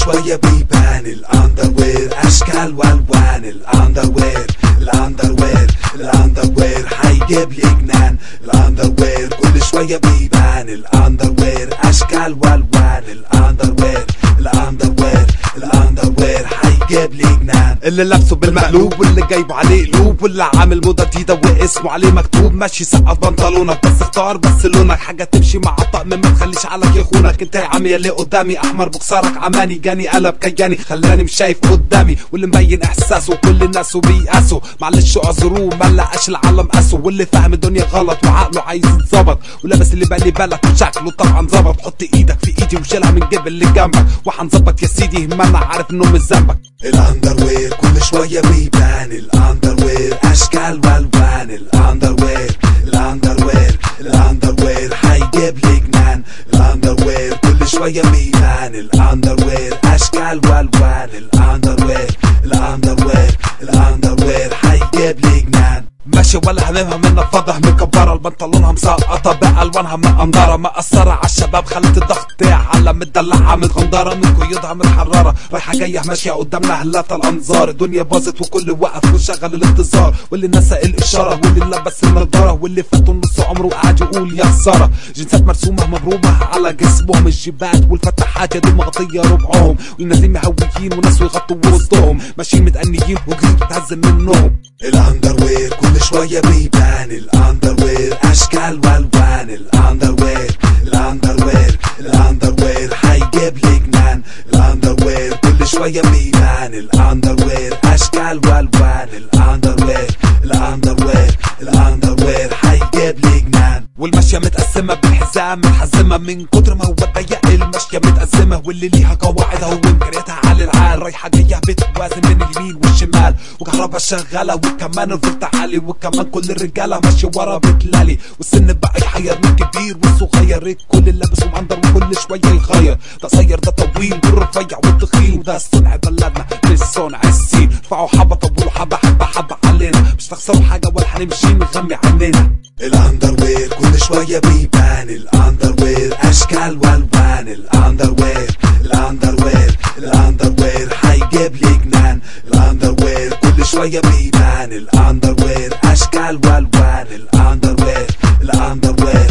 شوية بيبان الاندروير اشكال والوان الاندروير الاندروير الاندروير حيجيب لي جنان الاندروير كل شوية بيبان الاندروير اشكال والوان الاندروير الاندروير الاندروير حيجيب لي جنان اللي لابسه بالمقلوب واللي جايبه عليه قلوب واللي عامل موضه جديده واسمه عليه مكتوب ماشي سقف بنطلونك بس اختار بس لونك حاجه تمشي مع الطقم ما تخليش عليك يخونك انت يا عم اللي قدامي احمر بكسرك عماني جاني قلب كياني خلاني مش شايف قدامي واللي مبين احساسه كل الناس بيقاسوا معلش اعذروه ما لقاش العالم قاسه واللي فاهم الدنيا غلط وعقله عايز يتظبط ولابس اللي بالي بالك وشكله طبعا ظبط حط ايدك في ايدي وشيلها من جيب اللي جنبك وهنظبط يا سيدي ما انا عارف انه مش ذنبك الاندروير كل شوية بيبان الاندروير اشكال والوان الاندروير الاندروير الاندروير حيجيب لي جنان الاندروير كل شوية بيبان الاندروير اشكال والوان الاندروير الاندروير الاندروير حيجيب لي جنان ماشي ولا هممها من فضه مكبرة البنطلونها مسقطة بألوانها مقندرة مقصرة عالشباب خلت الضغط على مدلعة متغندرة من قيودها متحررة رايحة جاية ماشية قدامنا هلات الأنظار الدنيا باظت وكل وقف وشغل الانتظار واللي نسى الإشارة واللي لبس النضارة واللي فاتوا نص عمره قاعد يقول يا خسارة جنسات مرسومة مبرومة على جسمهم الجيبات والفتحات يا دوب مغطية ربعهم والنازلين مهويين وناس يغطوا وسطهم ماشيين متأنيين وجريت بتهز منهم الاندروير كل شوية بيبان الاندروير اشكال والوان الاندروير الاندروير الاندروير حيجيب لي جنان الاندروير كل شوية بيبان الاندروير اشكال والوان الاندروير الاندروير الاندروير حيجيب لي جنان والماشية متقسمة بالحزام متحزمة من كتر ما هو ضيق الماشية متقسمة واللي ليها قواعدها وامكانياتها على العال رايحة جاية بتوازن بين اليمين والشمال وكهرباء شغالة وكمان الفولت عالي وكمان كل الرجالة ماشية ورا بتلالي والسن بقى يحير من كبير والصغير الكل لابس ومعندر وكل شوية يغير ده قصير ده طويل والرفيع والتخين وده صنع بلدنا مش صنع السين ارفعوا حبة طولوا حبة حبة حبة علينا مش تخسروا حاجة ولا هنمشي نغمي عننا الاندروير كل شوية بيبان الاندروير اشكال والوان الاندروير الاندروير الاندروير حيجيب لي جنان الاندروير كل شوية بيبان الاندروير اشكال والوان الاندروير الاندروير